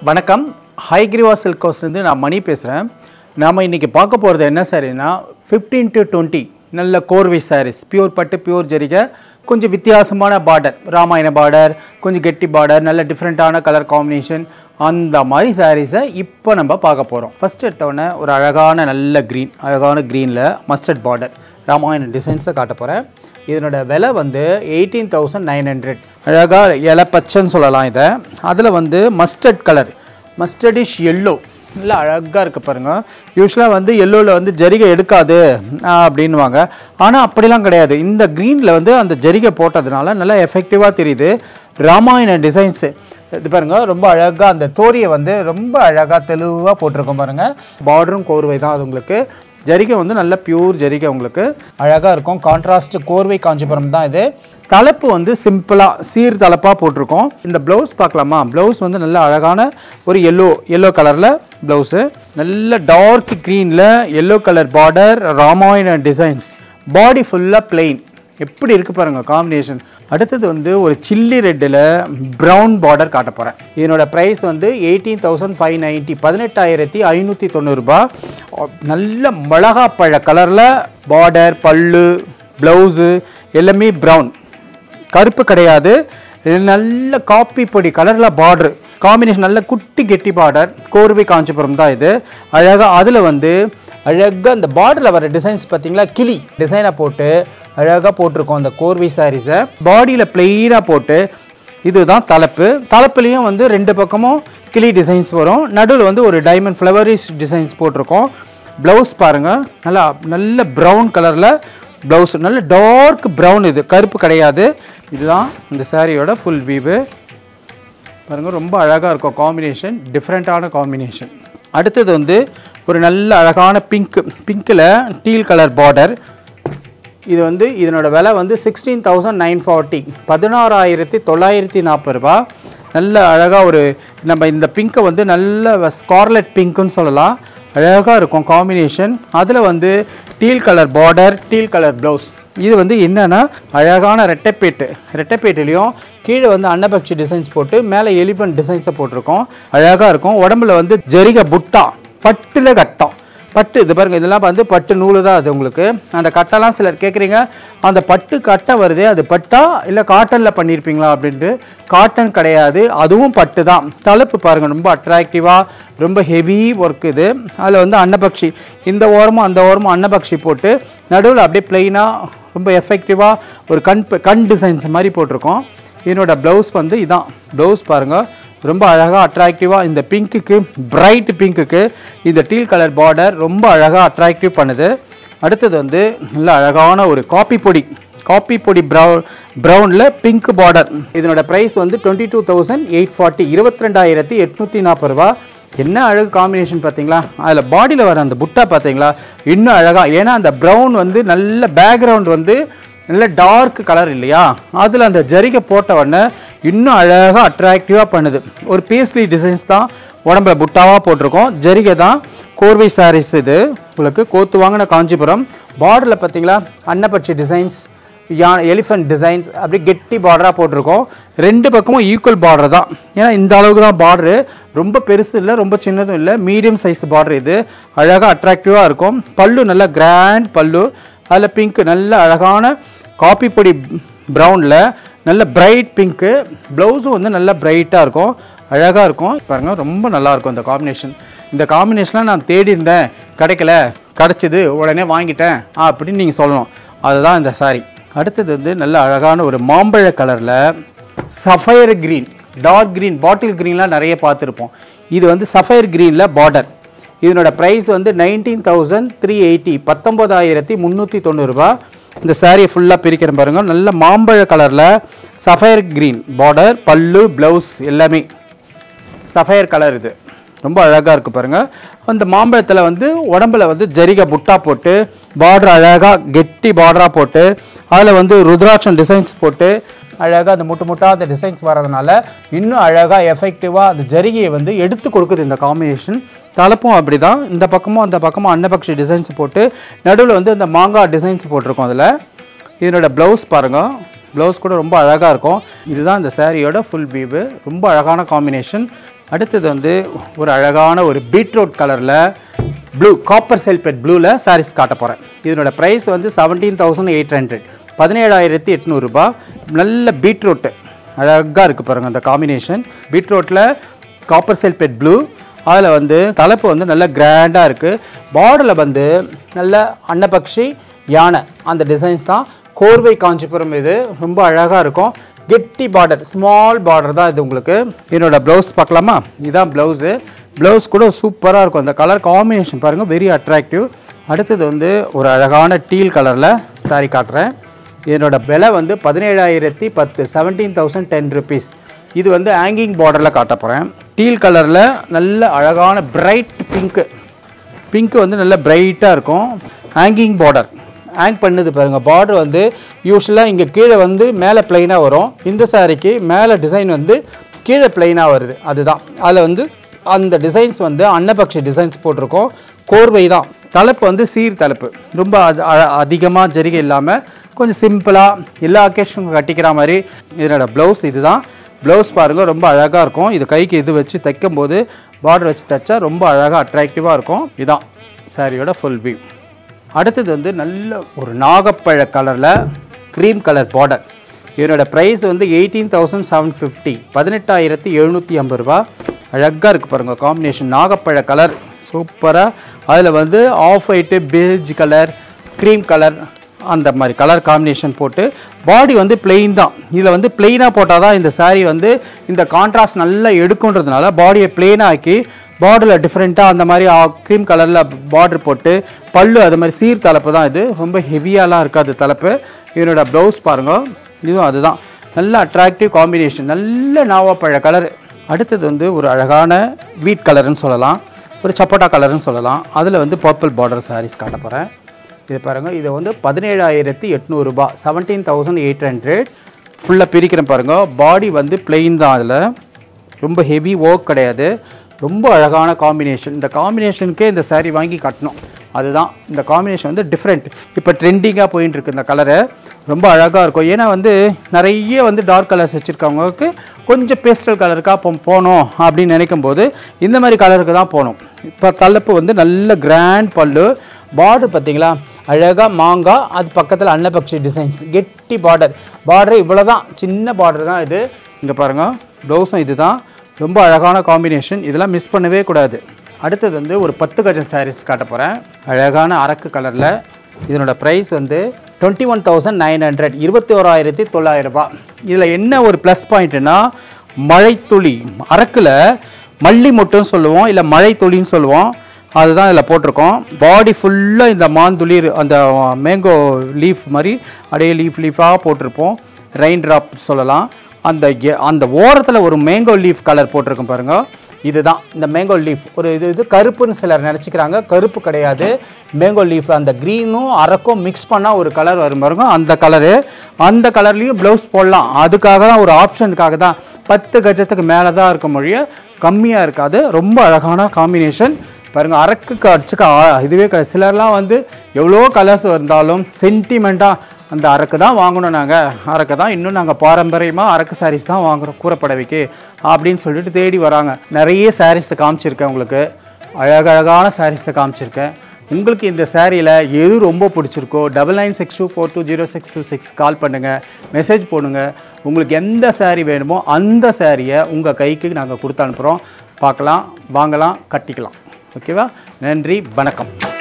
வணக்கம் ஹைகிரிவா சில்க் ஹவுஸ்லேருந்து நான் மணி பேசுகிறேன் நாம் இன்றைக்கி பார்க்க போகிறது என்ன சாரீனா ஃபிஃப்டீன் டு டுவெண்ட்டி நல்ல கோர்வை சாரீஸ் பியூர் பட்டு பியூர் ஜரிகை கொஞ்சம் வித்தியாசமான பார்டர் ராமாயண பார்டர் கொஞ்சம் கெட்டி பார்டர் நல்ல டிஃப்ரெண்ட்டான கலர் காம்பினேஷன் அந்த மாதிரி சாரீஸை இப்போ நம்ம பார்க்க போகிறோம் ஃபஸ்ட் எடுத்தோடனே ஒரு அழகான நல்ல க்ரீன் அழகான க்ரீனில் மஸ்டர்ட் பார்டர் ராமாயண டிசைன்ஸை காட்ட போகிறேன் இதனோட விலை வந்து எயிட்டீன் தௌசண்ட் நைன் ஹண்ட்ரட் அழகாக இலை பச்சைன்னு சொல்லலாம் இதை அதில் வந்து மஸ்டர்ட் கலர் மஸ்டர்டிஷ் எல்லோ நல்லா அழகாக இருக்கு பாருங்கள் யூஸ்வலாக வந்து எல்லோவில் வந்து ஜரிகை எடுக்காது ஆஹ், அப்படின்னுவாங்க ஆனால் அப்படிலாம் கிடையாது இந்த க்ரீனில் வந்து அந்த ஜரிகை போட்டதுனால நல்லா எஃபெக்டிவாக தெரியுது ராமாயண டிசைன்ஸு இது பாருங்க ரொம்ப அழகாக அந்த தோரியை வந்து ரொம்ப அழகாக தெளிவாக போட்டிருக்கோம் பாருங்கள் பார்டரும் கோர்வை தான் அது உங்களுக்கு ஜரிகை வந்து நல்ல பியூர் ஜரிகை உங்களுக்கு அழகாக இருக்கும் கான்ட்ராஸ்ட் கோர்வை காஞ்சிபுரம் தான் இது தலைப்பு வந்து சிம்பிளாக சீர் தலைப்பாக போட்டிருக்கோம் இந்த ப்ளவுஸ் பார்க்கலாமா ப்ளவுஸ் வந்து நல்ல அழகான ஒரு எல்லோ எல்லோ கலரில் ப்ளவுஸு நல்ல டார்க் க்ரீனில் yellow colour border Ramayana designs body ஃபுல்லாக plain எப்படி இருக்கு பாருங்க காம்பினேஷன் அடுத்தது வந்து ஒரு சில்லி ரெட்டில் ப்ரௌன் பார்டர் காட்ட போகிறேன் இதனோட ப்ரைஸ் வந்து எயிட்டீன் தௌசண்ட் ஃபைவ் நைன்ட்டி பதினெட்டாயிரத்தி ஐநூற்றி தொண்ணூறுபா நல்ல மிளகாப்பழ கலரில் பார்டர் பல்லு ப்ளவுஸு எல்லாமே ப்ரௌன் கருப்பு கிடையாது இது நல்ல காப்பி பொடி கலரில் பார்டர் காம்பினேஷன் நல்ல குட்டி கெட்டி பார்டர் கோர்வை காஞ்சிபுரம் தான் இது அழகாக அதில் வந்து அழகாக அந்த பார்டரில் வர டிசைன்ஸ் பார்த்தீங்களா கிளி டிசைனை போட்டு அழகாக போட்டிருக்கோம் அந்த கோர்வை சாரீஸை பாடியில் பிளெயினாக போட்டு இதுதான் தலைப்பு தலைப்புலேயும் வந்து ரெண்டு பக்கமும் கிளி டிசைன்ஸ் வரும் நடுவில் வந்து ஒரு டைமண்ட் ஃப்ளவரிஷ் டிசைன்ஸ் போட்டிருக்கோம் ப்ளவுஸ் பாருங்கள் நல்லா நல்ல ப்ரௌன் கலரில் ப்ளவுஸ் நல்ல டார்க் ப்ரௌன் இது கருப்பு கிடையாது இதுதான் இந்த சாரியோட ஃபுல் வீவு பாருங்க ரொம்ப அழகாக இருக்கும் காம்பினேஷன் டிஃப்ரெண்ட்டான காம்பினேஷன் அடுத்தது வந்து ஒரு நல்ல அழகான பிங்க் பிங்க்கில் டீல் கலர் பார்டர் இது வந்து இதனோட விலை வந்து சிக்ஸ்டீன் தௌசண்ட் நைன் ஃபார்ட்டி பதினாறாயிரத்தி தொள்ளாயிரத்தி நாற்பது ரூபா நல்ல அழகாக ஒரு நம்ம இந்த பிங்க்கை வந்து நல்ல ஸ்கார்லெட் பிங்க்குன்னு சொல்லலாம் அழகாக இருக்கும் காம்பினேஷன் அதில் வந்து teal colour border teal colour blouse இது வந்து என்னன்னா அழகான ரெட்டைப்பேட்டு ரெட்டைப்பேட்டுலேயும் கீழே வந்து அன்னபக்ஷி டிசைன்ஸ் போட்டு மேலே எலிஃபண்ட் டிசைன்ஸை போட்டிருக்கோம் அழகாக இருக்கும் உடம்புல வந்து ஜரிகை புட்டா பட்டில் கட்டம் பட்டு இது பாருங்க இதெல்லாம் வந்து பட்டு நூலு தான் அது உங்களுக்கு அந்த கட்டெல்லாம் சிலர் கேட்குறீங்க அந்த பட்டு கட்டை வருதே அது பட்டா இல்லை காட்டனில் பண்ணியிருப்பீங்களா அப்படின்ட்டு காட்டன் கிடையாது அதுவும் பட்டு தான் தலைப்பு பாருங்க ரொம்ப அட்ராக்டிவாக ரொம்ப ஹெவி ஒர்க் இது அதில் வந்து அன்னபக்ஷி இந்த ஓரமும் அந்த ஓரமும் அன்னபக்ஷி போட்டு நடுவில் அப்படியே பிளெயினாக ரொம்ப எஃபெக்டிவாக ஒரு கண் கண் டிசைன்ஸ் மாதிரி போட்டிருக்கோம் இதனோட ப்ளவுஸ் வந்து இதான் ப்ளவுஸ் பாருங்கள் ரொம்ப அழகாக அட்ராக்டிவாக இந்த பிங்க்குக்கு பிரைட் பிங்க்குக்கு இந்த டீல் கலர் பார்டர் ரொம்ப அழகாக அட்ராக்டிவ் பண்ணுது அடுத்தது வந்து நல்ல அழகான ஒரு காப்பி பொடி காப்பி பொடி ப்ரௌன் ப்ரௌனில் பிங்க் பார்டர் இதனோட ப்ரைஸ் வந்து twenty two thousand eight forty இருபத்தி ரெண்டாயிரத்தி எட்நூற்றி நாற்பது ரூபா என்ன அழகு காம்பினேஷன் பார்த்தீங்களா அதில் பாடியில் வர அந்த புட்டா பார்த்தீங்களா இன்னும் அழகாக ஏன்னா அந்த ப்ரௌன் வந்து நல்ல பேக்ரவுண்ட் வந்து நல்ல டார்க் கலர் இல்லையா அதில் அந்த ஜரிகை போட்ட உடனே இன்னும் அழகாக அட்ராக்டிவாக பண்ணுது ஒரு பேஸ்லி டிசைன்ஸ் தான் உடம்புல புட்டாவாக போட்டிருக்கோம் ஜரிகை தான் கோர்வை சாரீஸ் இது உங்களுக்கு கோத்து வாங்கின காஞ்சிபுரம் பார்டரில் பார்த்தீங்களா அன்னப்பட்சி டிசைன்ஸ் யா எலிஃபண்ட் டிசைன்ஸ் அப்படி கெட்டி பார்டராக போட்டிருக்கோம் ரெண்டு பக்கமும் ஈக்குவல் பார்டர் தான் ஏன்னா இந்த அளவுக்கு தான் பார்டரு ரொம்ப பெருசு இல்லை ரொம்ப சின்னதும் இல்லை மீடியம் சைஸ் பார்டர் இது அழகாக அட்ராக்டிவாக இருக்கும் பல்லு நல்ல கிராண்ட் பல்லு அதில் பிங்க் நல்ல அழகான காப்பி பொடி ப்ரௌனில் நல்ல பிரைட் பிங்க்கு ப்ளவுஸும் வந்து நல்ல பிரைட்டாக இருக்கும் அழகாக இருக்கும் பாருங்கள் ரொம்ப நல்லா இருக்கும் இந்த காம்பினேஷன் இந்த காம்பினேஷன்லாம் நான் தேடி இருந்தேன் கிடைக்கல கிடச்சிது உடனே வாங்கிட்டேன் அப்படின்னு நீங்கள் சொல்லணும் அதுதான் இந்த சாரி அடுத்தது வந்து நல்ல அழகான ஒரு மாம்பழ கலரில் sapphire green dark green bottle க்ரீன்லாம் நிறைய பார்த்துருப்போம் இது வந்து சஃபயர் க்ரீனில் பார்டர் இதனோட ப்ரைஸ் வந்து நைன்டீன் தௌசண்ட் த்ரீ எயிட்டி பத்தொம்போதாயிரத்தி முந்நூற்றி தொண்ணூறுரூபா இந்த சாரியை ஃபுல்லாக பிரிக்கிறேன் பாருங்க நல்ல மாம்பழ கலரில் சஃபயர் க்ரீன் பார்டர் பல்லு ப்ளவுஸ் எல்லாமே சஃபயர் கலர் இது ரொம்ப அழகாக இருக்குது பாருங்கள் அந்த மாம்பழத்தில் வந்து உடம்புல வந்து ஜரிகை புட்டா போட்டு பார்டர் அழகாக கெட்டி பார்டராக போட்டு அதில் வந்து ருத்ராட்சம் டிசைன்ஸ் போட்டு அழகாக அந்த முட்டு முட்டாக அந்த டிசைன்ஸ் வரதுனால இன்னும் அழகாக எஃபெக்டிவாக அந்த ஜரிகையை வந்து எடுத்து கொடுக்குது இந்த காம்பினேஷன் தலைப்பும் அப்படி தான் இந்த பக்கமும் அந்த பக்கமும் அன்னபக்ஷி டிசைன்ஸ் போட்டு நடுவில் வந்து இந்த மாங்காய் டிசைன்ஸ் போட்டிருக்கோம் அதில் இதனோட ப்ளவுஸ் பாருங்கள் ப்ளவுஸ் கூட ரொம்ப அழகாக இருக்கும் இதுதான் இந்த சாரியோட ஃபுல் வீவு ரொம்ப அழகான காம்பினேஷன் அடுத்தது வந்து ஒரு அழகான ஒரு பீட்ரூட் கலரில் ப்ளூ காப்பர் செல்பெட் ப்ளூவில் சாரீஸ் காட்ட போகிறேன் இதனோட ப்ரைஸ் வந்து செவன்டீன் தௌசண்ட் எயிட் ஹண்ட்ரட் பதினேழாயிரத்தி எட்நூறுபா நல்ல பீட்ரூட்டு அழகாக இருக்குது பாருங்கள் அந்த காம்பினேஷன் பீட்ரூட்டில் காப்பர் செல்பெட் ப்ளூ அதில் வந்து தலைப்பு வந்து நல்ல கிராண்டாக இருக்குது பார்டரில் வந்து நல்ல அன்னபக்ஷி யானை அந்த டிசைன்ஸ் தான் கோர்வை காஞ்சிபுரம் இது ரொம்ப அழகாக இருக்கும் கெட்டி பார்டர் ஸ்மால் பார்டர் தான் இது உங்களுக்கு என்னோட ப்ளவுஸ் பார்க்கலாமா இதுதான் ப்ளவுஸு ப்ளவுஸ் கூட சூப்பராக இருக்கும் அந்த கலர் காம்பினேஷன் பாருங்கள் வெரி அட்ராக்டிவ் அடுத்தது வந்து ஒரு அழகான டீல் கலரில் saree காட்டுறேன் இதனோட விலை வந்து பதினேழாயிரத்தி பத்து செவன்டீன் தௌசண்ட் டென் ருபீஸ் இது வந்து ஹேங்கிங் பார்டரில் காட்ட போகிறேன் டீல் கலரில் நல்ல அழகான பிரைட் பிங்க்கு பிங்க் வந்து நல்ல பிரைட்டாக இருக்கும் ஹேங்கிங் பார்டர் ஹேங் பண்ணுது பாருங்கள் பார்டர் வந்து யூஸ்வலாக இங்கே கீழே வந்து மேலே ப்ளைனாக வரும் இந்த சாரிக்கு மேலே டிசைன் வந்து கீழே ப்ளைனாக வருது அதுதான் அதில் வந்து அந்த டிசைன்ஸ் வந்து அன்னபக்ஷி டிசைன்ஸ் போட்டிருக்கோம் கோர்வை தான் தலைப்பு வந்து சீர் தலைப்பு ரொம்ப அதிகமாக ஜரிகை இல்லாமல் கொஞ்சம் சிம்பிளாக எல்லா அக்கேஷனுக்கும் கட்டிக்கிற மாதிரி இதனோட ப்ளவுஸ் இதுதான் ப்ளவுஸ் பாருங்கள் ரொம்ப அழகாக இருக்கும் இது கைக்கு இது வச்சு தைக்கும் போது பார்டர் வச்சு தைச்சா ரொம்ப அழகாக அட்ராக்டிவாக இருக்கும் இதுதான் சாரியோட ஃபுல் வியூ அடுத்தது வந்து நல்ல ஒரு நாகப்பழ கலரில் க்ரீம் கலர் பார்டர் இதனோட ப்ரைஸ் வந்து எயிட்டீன் தௌசண்ட் செவன் ஃபிஃப்டி பதினெட்டாயிரத்தி எழுநூற்றி ஐம்பது ரூபா அழகாக இருக்குது பாருங்கள் காம்பினேஷன் நாகப்பழ கலர் சூப்பராக அதில் வந்து off white beige colour cream colour அந்த மாதிரி கலர் காம்பினேஷன் போட்டு பாடி வந்து பிளெயின் தான் இதில் வந்து பிளெயினாக போட்டால் தான் இந்த saree வந்து இந்த கான்ட்ராஸ்ட் நல்லா எடுக்குன்றதுனால பாடியை பிளெயினாக ஆக்கி பார்டரில் டிஃப்ரெண்ட்டாக அந்த மாதிரி க்ரீம் கலரில் பார்டர் போட்டு பல்லு அது மாதிரி சீர் தலைப்பு தான் இது ரொம்ப ஹெவியாலாம் இருக்காது தலைப்பு இதனோட ப்ளவுஸ் பாருங்கள் இதுவும் அதுதான் நல்ல அட்ராக்டிவ் காம்பினேஷன் நல்ல நாவாப்பழ கலர் அடுத்தது வந்து ஒரு அழகான வீட் கலர்னு சொல்லலாம் ஒரு சப்போட்டா கலர்னு சொல்லலாம் அதில் வந்து பர்பிள் பார்டர் sarees காட்ட போகிறேன் இது பாருங்கள் இது வந்து பதினேழாயிரத்தி எட்நூறுபா செவன்டீன் தௌசண்ட் எயிட் ஹண்ட்ரட் ஃபுல்லாக பிரிக்கிறேன் பாருங்கள் பாடி வந்து பிளெயின் தான் அதில் ரொம்ப ஹெவி ஒர்க் கிடையாது ரொம்ப அழகான காம்பினேஷன் இந்த காம்பினேஷனுக்கே இந்த saree வாங்கி கட்டணும் அதுதான் இந்த காம்பினேஷன் வந்து டிஃப்ரெண்ட் இப்போ ட்ரெண்டிங்காக போயின்னு இருக்கு இந்த கலரு ரொம்ப அழகாக இருக்கும் ஏன்னா வந்து நிறைய வந்து டார்க் கலர்ஸ் வச்சுருக்கவங்களுக்கு கொஞ்சம் பேஸ்டல் கலருக்காக போ போகணும் அப்படின்னு நினைக்கும் போது இந்த மாதிரி கலருக்கு தான் போகணும் இப்போ தலைப்பு வந்து நல்ல கிராண்ட் பல்லு பார்டர் பார்த்தீங்களா அழகாக மாங்காய் அது பக்கத்தில் அன்னபக்ஷி டிசைன்ஸ் கெட்டி பார்டர் பார்டர் இவ்வளோ தான் சின்ன பார்டர் தான் இது இங்கே பாருங்கள் ப்ளவுஸும் இது தான் ரொம்ப அழகான காம்பினேஷன் இதெல்லாம் மிஸ் பண்ணவே கூடாது அடுத்தது வந்து ஒரு பத்து கஜம் sarees காட்ட போகிறேன் அழகான அரக்கு கலரில் இதனோட ப்ரைஸ் வந்து twenty one thousand nine hundred இருபத்தி ஓராயிரத்தி தொள்ளாயிரம் ரூபாய் இதில் என்ன ஒரு ப்ளஸ் பாயிண்ட்னா மழைத்துளி அரக்கில் மல்லி மொட்டுன்னு சொல்லுவோம் இல்லை மழைத்துளின்னு சொல்லுவோம் அதுதான் இதில் போட்டிருக்கோம் பாடி ஃபுல்லாக இந்த மாந்துளிர் அந்த மேங்கோ லீஃப் மாதிரி அப்படியே லீஃப் லீஃபாக போட்டிருப்போம் ரெயின் ட்ராப் சொல்லலாம் அந்த எ- அந்த ஓரத்தில் ஒரு மேங்கோ லீஃப் கலர் போட்டிருக்கும் பாருங்க இதுதான் இந்த மேங்கோ லீஃப் ஒரு இது இது கருப்புன்னு சிலர் நினச்சிக்கிறாங்க கருப்பு கிடையாது மேங்கோ லீஃப் அந்த க்ரீனும் அரக்கும் மிக்ஸ் பண்ணால் ஒரு கலர் வரும் பாருங்க அந்த கலரு அந்த கலர்லேயும் ப்ளவுஸ் போடலாம் அதுக்காக தான் ஒரு ஆப்ஷனுக்காக தான் பத்து கஜத்துக்கு மேலே தான் இருக்க மொழிய கம்மியாக இருக்காது ரொம்ப அழகான காம்பினேஷன் பாருங்க அரக்குக்கு அடிச்சுக்க ஆ- இதுவே க- சிலர்லாம் வந்து எவ்வளோ கலர்ஸ் இருந்தாலும் சென்டிமெண்ட்டாக அந்த அரக்கு தான் வாங்கணும் நாங்கள் அரக்கு தான் இன்னும் நாங்கள் பாரம்பரியமாக அரக்கு சாரீஸ் தான் வாங்குறோம் கூறப்படவைக்கு அப்படின்னு சொல்லிட்டு தேடி வராங்க நிறைய சாரீஸை காமிச்சிருக்கேன் உங்களுக்கு அழகழகான சாரீஸை காமிச்சிருக்கேன் உங்களுக்கு இந்த சாரியில் எது ரொம்ப பிடிச்சிருக்கோ double nine six two four two zero six two six call பண்ணுங்கள் மெசேஜ் போடுங்க உங்களுக்கு எந்த saree வேணுமோ அந்த சாரியை உங்கள் கைக்கு நாங்கள் கொடுத்து அனுப்புகிறோம் பார்க்கலாம் வாங்கலாம் கட்டிக்கலாம் ஓகேவா நன்றி வணக்கம்